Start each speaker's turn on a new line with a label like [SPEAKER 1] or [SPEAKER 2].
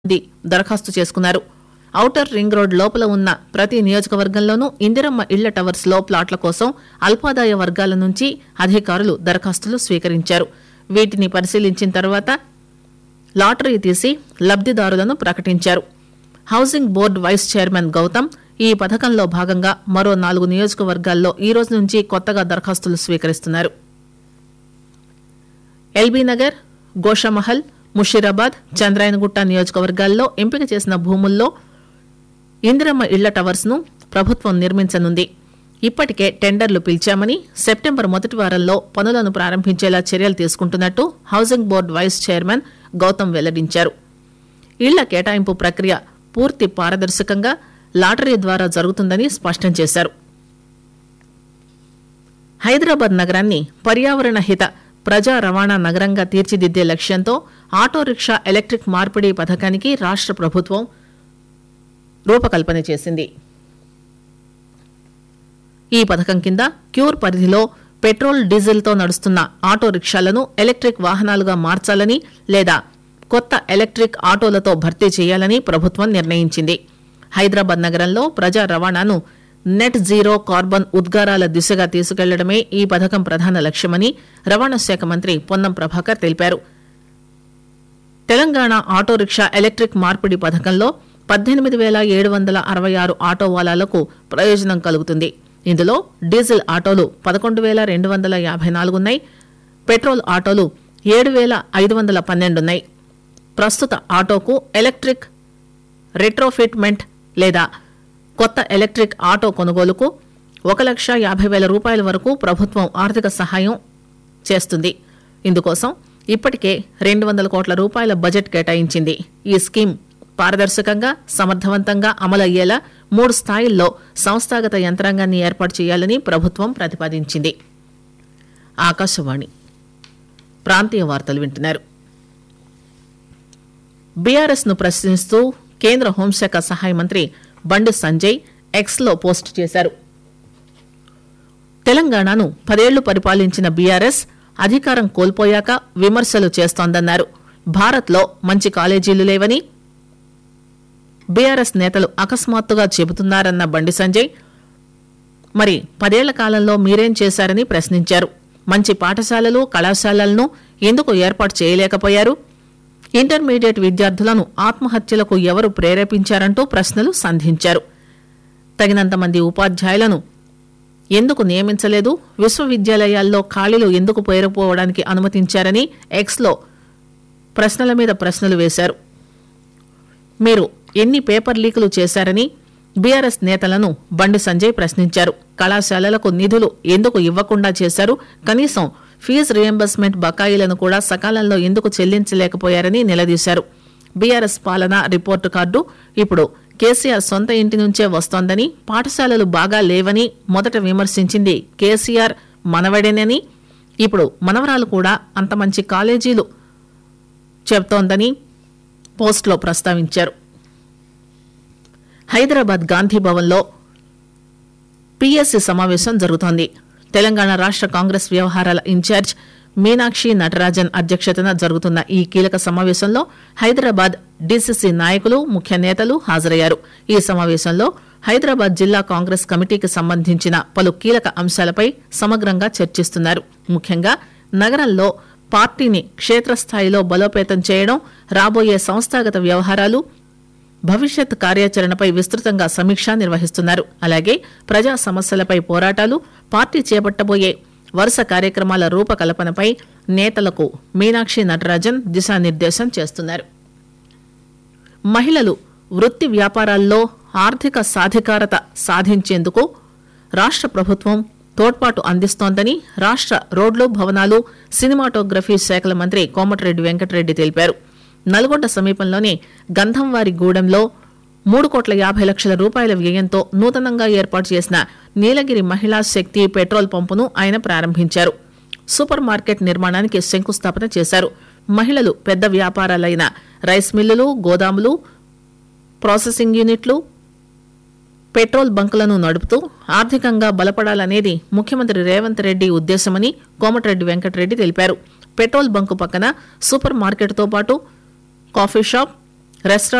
[SPEAKER 1] మంది దరఖాస్తు చేసుకున్నారు ఔటర్ రింగ్ రోడ్ లోపల ఉన్న ప్రతి నియోజకవర్గంలోనూ ఇందిరమ్మ ఇళ్ల టవర్స్ లో ప్లాట్ల కోసం అల్పాదాయ వర్గాల నుంచి అధికారులు దరఖాస్తులు స్వీకరించారు వీటిని పరిశీలించిన తర్వాత లాటరీ తీసి లబ్దిదారులను ప్రకటించారు housing board vice chairman Gautam ఈ పథకంలో భాగంగా మరో నాలుగు నియోజకవర్గాల్లో ఈ రోజు నుంచి కొత్తగా దరఖాస్తులు స్వీకరిస్తున్నారు ఎల్బీ నగర్ గోషామహల్ ముషీరాబాద్ చంద్రాయనగుట్ట నియోజకవర్గాల్లో ఎంపిక చేసిన భూముల్లో ఇందిరమ్మ ఇళ్ల టవర్స్ ను ప్రభుత్వం నిర్మించనుంది ఇప్పటికే టెండర్లు పిలిచామని సెప్టెంబర్ మొదటి వారంలో పనులను ప్రారంభించేలా చర్యలు తీసుకుంటున్నట్టు housing board vice chairman Gautam వెల్లడించారు ఇళ్ల కేటాయింపు ప్రక్రియ పూర్తి పారదర్శకంగా లాటరీ ద్వారా జరుగుతుందని స్పష్టం చేశారు హైదరాబాద్ నగరాన్ని పర్యావరణ హిత ప్రజా రవాణా నగరంగా తీర్చిదిద్దే లక్ష్యంతో ఆటో రిక్షా ఎలక్ట్రిక్ మార్పిడి పథకానికి రాష్ట్ర ప్రభుత్వం రూపకల్పన చేసింది ఈ పథకం కింద క్యూర్ పరిధిలో పెట్రోల్ డీజిల్తో నడుస్తున్న ఆటో రిక్షాలను ఎలక్ట్రిక్ వాహనాలుగా మార్చాలని లేదా కొత్త ఎలక్ట్రిక్ ఆటోలతో భర్తీ చేయాలని ప్రభుత్వం నిర్ణయించింది హైదరాబాద్ నగరంలో ప్రజా రవాణాను నెట్ జీరో కార్బన్ ఉద్గారాల దిశగా తీసుకెళ్లడమే ఈ పథకం ప్రధాన లక్ష్యమని రవాణా శాఖ మంత్రి పొన్నం ప్రభాకర్ తెలిపారు తెలంగాణ ఆటో రిక్షా ఎలక్ట్రిక్ మార్పిడి పథకంలో పద్దెనిమిది వేల ఏడు వందల అరవై ఆరు ఆటో వాలాలకు ప్రయోజనం కలుగుతుంది ఇందులో డీజిల్ ఆటోలు పదకొండు వేల రెండు వందల యాభై నాలుగున్నాయి పెట్రోల్ ఆటోలు ఏడు వేల ఐదు వందల పన్నెండున్నాయి ప్రస్తుత ఆటోకు ఎలక్ట్రిక్ రెట్రోఫిట్మెంట్ లేదా కొత్త ఎలక్ట్రిక్ ఆటో కొనుగోలుకు ఒక లక్ష యాభై వేల రూపాయల వరకు ప్రభుత్వం ఆర్థిక సహాయం చేస్తుంది ఇందుకోసం ఇప్పటికే రెండు వందల కోట్ల రూపాయల బడ్జెట్ కేటాయించింది ఈ స్కీమ్ పారదర్శకంగా సమర్థవంతంగా అమలయ్యేలా మూడు స్థాయిల్లో సంస్థాగత యంత్రాంగాన్ని ఏర్పాటు చేయాలని ప్రభుత్వం ప్రతిపాదించింది ఆకాశవాణి ప్రాంతీయ వార్తలు వింటున్నారు బీఆర్ఎస్ ను ప్రశ్నిస్తూ కేంద్ర హోంశాఖ సహాయ మంత్రి బండి సంజయ్ ఎక్స్ లో పోస్ట్ చేశారు తెలంగాణను పదేళ్లు పరిపాలించిన బీఆర్ఎస్ అధికారం కోల్పోయాక విమర్శలు చేస్తోందన్నారు భారత్లో మంచి కాలేజీలు లేవని బీఆర్ఎస్ నేతలు అకస్మాత్తుగా చెబుతున్నారన్న బండి సంజయ్ మరి పదేళ్ల కాలంలో మీరేం చేశారని ప్రశ్నించారు మంచి పాఠశాలలు కళాశాలలను ఎందుకు ఏర్పాటు చేయలేకపోయారు ఇంటర్మీడియట్ విద్యార్థులను ఆత్మహత్యలకు ఎవరు ప్రేరేపించారంటూ ప్రశ్నలు సంధించారు తగినంత మంది ఉపాధ్యాయులను ఎందుకు నియమించలేదు విశ్వవిద్యాలయాల్లో ఖాళీలు ఎందుకు పేరుపోవడానికి అనుమతించారని ఎక్స్లో ప్రశ్నల మీద ప్రశ్నలు వేశారు మీరు ఎన్ని పేపర్ లీకులు చేశారని బీఆర్ఎస్ నేతలను బండి సంజయ్ ప్రశ్నించారు కళాశాలలకు నిధులు ఎందుకు ఇవ్వకుండా చేశారు కనీసం ఫీజు రియంబర్స్మెంట్ బకాయిలను కూడా సకాలంలో ఎందుకు చెల్లించలేకపోయారని నిలదీశారు బీఆర్ఎస్ పాలన రిపోర్టు కార్డు ఇప్పుడు కేసీఆర్ సొంత ఇంటి నుంచే వస్తోందని పాఠశాలలు బాగా లేవని మొదట విమర్శించింది కేసీఆర్ మనవడేనని ఇప్పుడు మనవరాలు కూడా అంత మంచి కాలేజీలు చెబుతోందని పోస్టులో ప్రస్తావించారు హైదరాబాద్ గాంధీ భవన్లో పీఎస్సీ సమావేశం జరుగుతోంది తెలంగాణ రాష్ట్ర కాంగ్రెస్ వ్యవహారాల ఇన్ఛార్జ్ మీనాక్షి నటరాజన్ అధ్యక్షతన జరుగుతున్న ఈ కీలక సమావేశంలో హైదరాబాద్ డీసీసీ నాయకులు ముఖ్య నేతలు హాజరయ్యారు ఈ సమావేశంలో హైదరాబాద్ జిల్లా కాంగ్రెస్ కమిటీకి సంబంధించిన పలు కీలక అంశాలపై సమగ్రంగా చర్చిస్తున్నారు ముఖ్యంగా నగరంలో పార్టీని క్షేత్రస్థాయిలో బలోపేతం చేయడం రాబోయే సంస్థాగత వ్యవహారాలు భవిష్యత్ కార్యాచరణపై విస్తృతంగా సమీక్ష నిర్వహిస్తున్నారు అలాగే ప్రజా సమస్యలపై పోరాటాలు పార్టీ చేపట్టబోయే వరుస కార్యక్రమాల రూపకల్పనపై నేతలకు మీనాక్షి నటరాజన్ దిశానిర్దేశం చేస్తున్నారు మహిళలు వృత్తి వ్యాపారాల్లో ఆర్థిక సాధికారత సాధించేందుకు రాష్ట్ర ప్రభుత్వం తోడ్పాటు అందిస్తోందని రాష్ట్ర రోడ్లు భవనాలు సినిమాటోగ్రఫీ శాఖల మంత్రి కోమటిరెడ్డి వెంకటరెడ్డి తెలిపారు నల్గొండ సమీపంలోని గంధంవారి గూడెంలో మూడు కోట్ల యాభై లక్షల రూపాయల వ్యయంతో నూతనంగా ఏర్పాటు చేసిన నీలగిరి మహిళా శక్తి పెట్రోల్ పంపును ఆయన ప్రారంభించారు సూపర్ మార్కెట్ నిర్మాణానికి శంకుస్థాపన చేశారు మహిళలు పెద్ద వ్యాపారాలైన రైస్ మిల్లులు గోదాములు ప్రాసెసింగ్ యూనిట్లు పెట్రోల్ బంకులను నడుపుతూ ఆర్థికంగా బలపడాలనేది ముఖ్యమంత్రి రేవంత్ రెడ్డి ఉద్దేశమని కోమటిరెడ్డి వెంకటరెడ్డి తెలిపారు పెట్రోల్ బంకు పక్కన సూపర్ మార్కెట్తో పాటు కాఫీ షాప్ రెస్టారెంట్